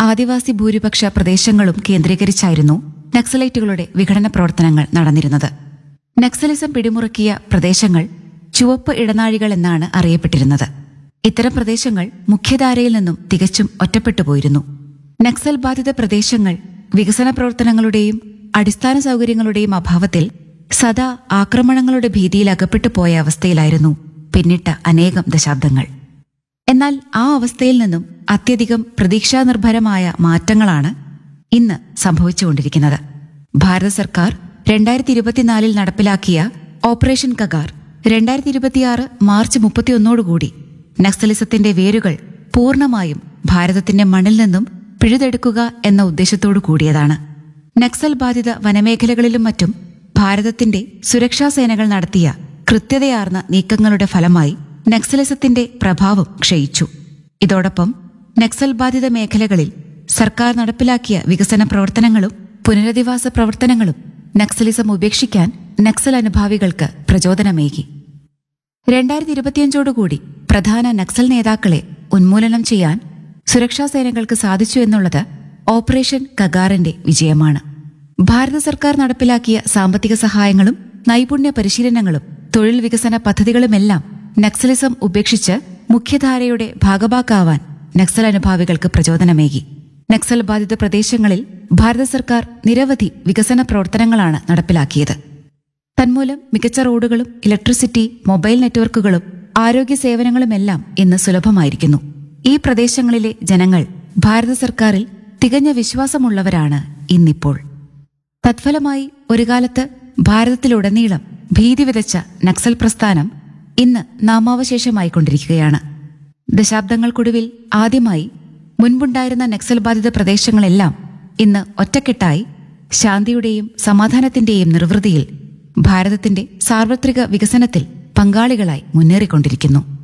ആദിവാസി ഭൂരിപക്ഷ പ്രദേശങ്ങളും കേന്ദ്രീകരിച്ചായിരുന്നു നക്സലൈറ്റുകളുടെ വിഘടന പ്രവർത്തനങ്ങൾ നടന്നിരുന്നത് നക്സലിസം പിടിമുറുക്കിയ പ്രദേശങ്ങൾ ചുവപ്പ് ഇടനാഴികൾ എന്നാണ് അറിയപ്പെട്ടിരുന്നത് ഇത്തരം പ്രദേശങ്ങൾ മുഖ്യധാരയിൽ നിന്നും തികച്ചും ഒറ്റപ്പെട്ടുപോയിരുന്നു നക്സൽ ബാധിത പ്രദേശങ്ങൾ വികസന പ്രവർത്തനങ്ങളുടെയും അടിസ്ഥാന സൗകര്യങ്ങളുടെയും അഭാവത്തിൽ സദാ ആക്രമണങ്ങളുടെ ഭീതിയിൽ അകപ്പെട്ടു പോയ അവസ്ഥയിലായിരുന്നു പിന്നിട്ട അനേകം ദശാബ്ദങ്ങൾ എന്നാൽ ആ അവസ്ഥയിൽ നിന്നും അത്യധികം പ്രതീക്ഷാനിർഭരമായ മാറ്റങ്ങളാണ് ഇന്ന് സംഭവിച്ചുകൊണ്ടിരിക്കുന്നത് ഭാരത സർക്കാർ രണ്ടായിരത്തി ഇരുപത്തിനാലിൽ നടപ്പിലാക്കിയ ഓപ്പറേഷൻ കഗാർ രണ്ടായിരത്തി ഇരുപത്തിയാറ് മാർച്ച് മുപ്പത്തിയൊന്നോടുകൂടി നക്സലിസത്തിന്റെ വേരുകൾ പൂർണ്ണമായും ഭാരതത്തിന്റെ മണ്ണിൽ നിന്നും പിഴുതെടുക്കുക എന്ന ഉദ്ദേശത്തോടു കൂടിയതാണ് നക്സൽ ബാധിത വനമേഖലകളിലും മറ്റും ഭാരതത്തിന്റെ സുരക്ഷാ സേനകൾ നടത്തിയ കൃത്യതയാർന്ന നീക്കങ്ങളുടെ ഫലമായി നക്സലിസത്തിന്റെ പ്രഭാവം ക്ഷയിച്ചു ഇതോടൊപ്പം നക്സൽ ബാധിത മേഖലകളിൽ സർക്കാർ നടപ്പിലാക്കിയ വികസന പ്രവർത്തനങ്ങളും പുനരധിവാസ പ്രവർത്തനങ്ങളും നക്സലിസം ഉപേക്ഷിക്കാൻ നക്സൽ അനുഭാവികൾക്ക് പ്രചോദനമേകി രണ്ടായിരത്തി ഇരുപത്തിയഞ്ചോടുകൂടി പ്രധാന നക്സൽ നേതാക്കളെ ഉന്മൂലനം ചെയ്യാൻ സുരക്ഷാ സേനകൾക്ക് സാധിച്ചു എന്നുള്ളത് ഓപ്പറേഷൻ കഗാറിന്റെ വിജയമാണ് ഭാരത സർക്കാർ നടപ്പിലാക്കിയ സാമ്പത്തിക സഹായങ്ങളും നൈപുണ്യ പരിശീലനങ്ങളും തൊഴിൽ വികസന പദ്ധതികളുമെല്ലാം നക്സലിസം ഉപേക്ഷിച്ച് മുഖ്യധാരയുടെ ഭാഗഭാക്കാവാൻ നക്സൽ അനുഭാവികൾക്ക് പ്രചോദനമേകി നക്സൽ ബാധിത പ്രദേശങ്ങളിൽ ഭാരത സർക്കാർ നിരവധി വികസന പ്രവർത്തനങ്ങളാണ് നടപ്പിലാക്കിയത് തന്മൂലം മികച്ച റോഡുകളും ഇലക്ട്രിസിറ്റി മൊബൈൽ നെറ്റ്വർക്കുകളും ആരോഗ്യ സേവനങ്ങളുമെല്ലാം ഇന്ന് സുലഭമായിരിക്കുന്നു ഈ പ്രദേശങ്ങളിലെ ജനങ്ങൾ ഭാരത സർക്കാരിൽ തികഞ്ഞ വിശ്വാസമുള്ളവരാണ് ഇന്നിപ്പോൾ തത്ഫലമായി ഒരു കാലത്ത് ഭാരതത്തിലുടനീളം ഭീതി വിതച്ച നക്സൽ പ്രസ്ഥാനം ഇന്ന് നാമാവശേഷമായിക്കൊണ്ടിരിക്കുകയാണ് ദശാബ്ദങ്ങൾക്കൊടുവിൽ ആദ്യമായി മുൻപുണ്ടായിരുന്ന നക്സൽ ബാധിത പ്രദേശങ്ങളെല്ലാം ഇന്ന് ഒറ്റക്കെട്ടായി ശാന്തിയുടെയും സമാധാനത്തിന്റെയും നിർവൃതിയിൽ ഭാരതത്തിന്റെ സാർവത്രിക വികസനത്തിൽ പങ്കാളികളായി മുന്നേറിക്കൊണ്ടിരിക്കുന്നു